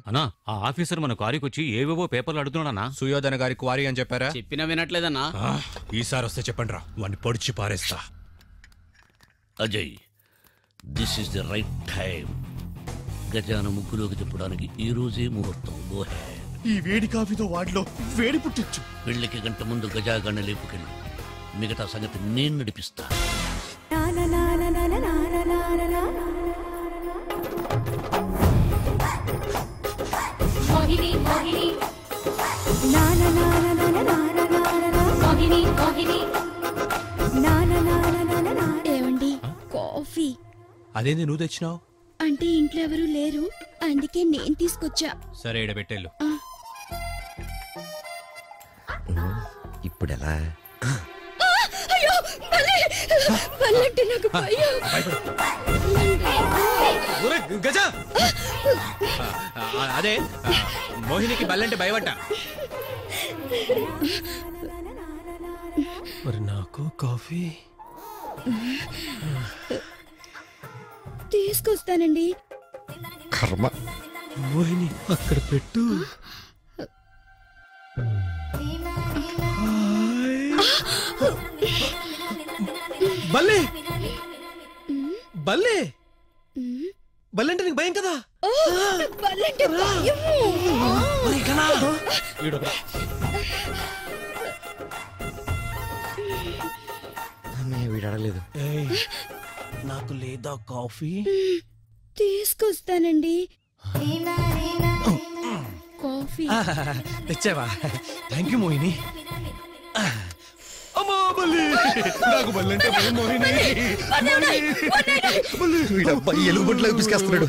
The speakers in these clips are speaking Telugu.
అన్నా ఆ ఆఫీసర్ మన కారుకి వచ్చి ఏవేవో పేపర్లు అడుగుతున్నాడన్నా సుయోధన గారి క్వారీ అని చెప్పారా చెప్పినా వినట్లేదన్నా ఆ, ఈసారి వస్తే చెప్పండి రా వాడిని పొడిచి పారేస్తా Ajay this is the right time గజాన ముగ్గులోకి చెప్పడానికి ఈ రోజే ముహూర్తం గో హ్యాడ్ ఈ వేడి కాఫీతో వాడిలో వేడి పుట్టొచ్చు పెళ్లికి గంట ముందు గజాగణ లేపుకెళ్ళి మిగతా సంగతి నేను నడిపిస్తా మోహిని మోహిని నా నా నా నా నా నా నా నా నా నా మోహిని మోహిని నా నా నా నా నా నా నా ఏమండి కాఫీ అదేంది నువ్వు తెచ్చినావు అంటే ఇంట్లో ఎవరు లేరు అందుకే నేను తీసుకొచ్చా సరే ఈడ పెట్టేళ్ళు ఇప్పుడు ఎలా అయ్యో భలే! భలంటే నాకు భయం గజ అదే ఆ, మోహినికి బల్లంటే భయపడ్డా మరి నాకు కాఫీ తీసుకొస్తానండి కర్మ మోహిని అక్కడ పెట్టు బల్లే బల్లే బల్లంటే నీకు భయం కదా ఓ, నాకు భలంటే భయము. అన్నయ్య వీడు అడగలేదు ఏయ్, నాకు లేదా కాఫీ తీసుకొస్తానండి కాఫీ తెచ్చావా థ్యాంక్ యూ మోహిని అమ్మా బల్లి నాకు బల్లంటే భయం మోహిని వీడు అబ్బాయి ఎలుగుబొట్లో పిసికేస్తున్నాడు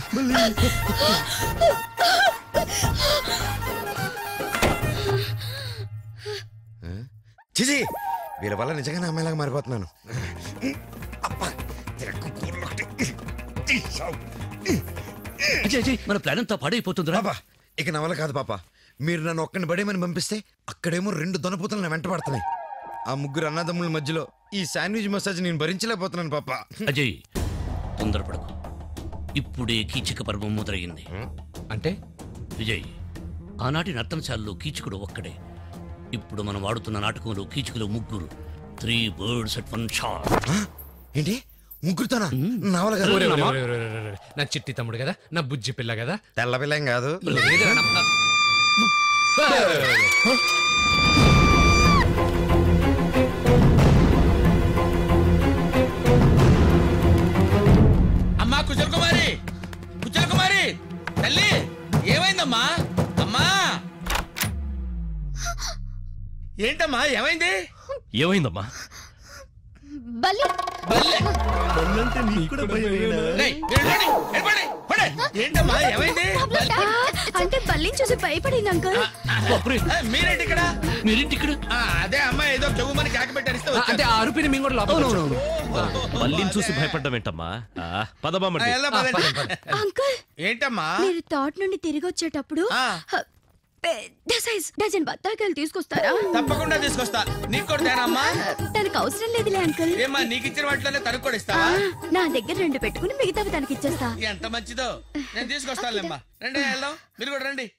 చిజి వీళ్ళ వల్ల నిజంగానే అమ్మాయిలాగా మారిపోతున్నాను అబ్బా, తిరక్కు కూరలు ఒకటి. తీసావు. అజయ్ అజయ్ మన ప్లాన్ అంతా పాడైపోతుందిరా పాపా ఇక నా వల్ల కాదు పాప మీరు నన్ను ఒక్కని పడేమని పంపిస్తే అక్కడేమో రెండు దొనపూతలు నా వెంట పడుతున్నాయి ఆ ముగ్గురు అన్నదమ్ముల మధ్యలో ఈ శాండ్విచ్ మసాజ్ నేను భరించలేకపోతున్నాను పాప అజయ్ తొందరపడకు ఇప్పుడే కీచక పర్వం మొదలయ్యింది అంటే విజయ్ ఆనాటి నర్తనశాలలో కీచకుడు ఒక్కడే ఇప్పుడు మనం వాడుతున్న నాటకంలో కీచకులు ముగ్గురు three birds at one shot ఏంటి ముగ్గురుతోనా నా వల్ల కాదు ఒరే, ఒరే, ఒరే, ఒరే, ఒరే, ఒరే. నా చిట్టి తమ్ముడు కదా నా బుజ్జి పిల్ల కదా తెల్ల పిల్లం కాదు లేదురా, నా- అమ్మా కుశల్ కుమారి కుశల్ కుమారి తల్లి ఏమైందమ్మా అమ్మా ఏంటమ్మా ఏమైంది ఏమైందమ్మా బలి బల్లె బల్లంటే నీకు కూడా భయమేనా? రేయ్, వెళ్ళండి, వెళ్ళండి, పడే. ఏంటమ్మా ఏమైంది అంటే బల్లిని చూసి భయపడింది అంకుల్ ఆ, మీరేంటి ఇక్కడ మీరేంటి ఇక్కడ ఆ, అదే అమ్మా ఏదో చెవుమని కాకి పెట్టారిస్తే ఆ, అంటే ఆ అరుపిని మేము కూడా లోపలికి వచ్చాం. బల్లిని చూసి భయపడ్డం ఏంటమ్మా పదబామండి అంకుల్ ఏంటమ్మా మీరు తోట నుండి తిరిగి వచ్చేటప్పుడు ఆ. హ, పెద్ద సైజ్ డజన్ బత్తాకాయలు తీసుకొస్తారా తప్పకుండా తీసుకొస్తా నీకు కూడా తేనా అమ్మా తనకు అవసరం లేదులే అంకుల్ ఏమ్మా నీకు ఇచ్చిన వాటిలోనే తనకు కూడా ఆ, ఇస్తావా నా దగ్గర రెండు పెట్టుకుని మిగతావి తనకి ఇచ్చేస్తా ఎంత మంచిదో నేను తీసుకొస్తానులేమ్మా రండి వెళ్దాం మీరు కూడా రండి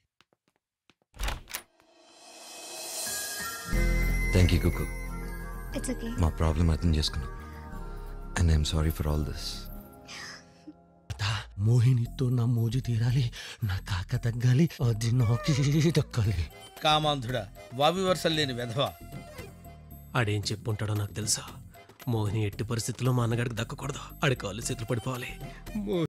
థ్యాంక్ యూ కుక్కు ఇట్స్ ఓకే మా ప్రాబ్లం అర్థం చేసుకున్నా and I'm sorry for all this మోహినితో నా మోజు తీరాలి నా కాక తగ్గాలి అది నాకు దక్కాలి కామాంధుడా వావి వరుసలు లేని వెధవ ఆడేం చెప్పుంటాడో నాకు తెలుసా మోహిని ఎట్టి పరిస్థితుల్లో మా అన్నగాడికి దక్కకూడదు ఆడి కాళ్ళు చేతులు పడిపోవాలి